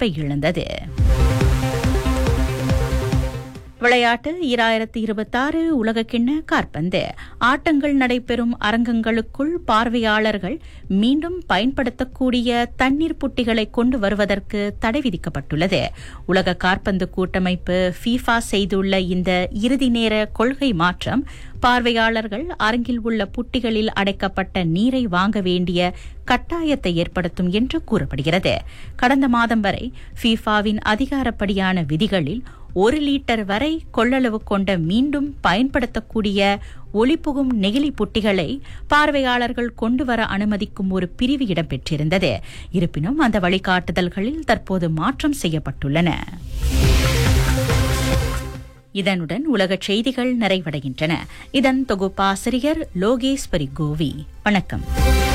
தொடர்பை இழந்தது விளையாட்டு ஈராயிரத்தி இருபத்தாறு உலகக்கிண்ண காற்பந்து ஆட்டங்கள் நடைபெறும் அரங்கங்களுக்குள் பார்வையாளர்கள் மீண்டும் பயன்படுத்தக்கூடிய தண்ணீர் புட்டிகளை கொண்டு வருவதற்கு தடை விதிக்கப்பட்டுள்ளது உலக காற்பந்து கூட்டமைப்பு ஃபீஃபா செய்துள்ள இந்த இறுதி நேர கொள்கை மாற்றம் பார்வையாளர்கள் அரங்கில் உள்ள புட்டிகளில் அடைக்கப்பட்ட நீரை வாங்க வேண்டிய கட்டாயத்தை ஏற்படுத்தும் என்று கூறப்படுகிறது கடந்த மாதம் வரை ஃபீஃபாவின் அதிகாரப்படியான விதிகளில் ஒரு லிட்டர் வரை கொள்ளளவு கொண்ட மீண்டும் பயன்படுத்தக்கூடிய ஒளிபுகும் நெகிழி புட்டிகளை பார்வையாளர்கள் கொண்டு வர அனுமதிக்கும் ஒரு பிரிவு இடம்பெற்றிருந்தது இருப்பினும் அந்த வழிகாட்டுதல்களில் தற்போது மாற்றம் செய்யப்பட்டுள்ளன இதனுடன் உலக செய்திகள் நிறைவடைகின்றன இதன் தொகுப்பாசிரியர் லோகேஸ்வரி கோவி வணக்கம்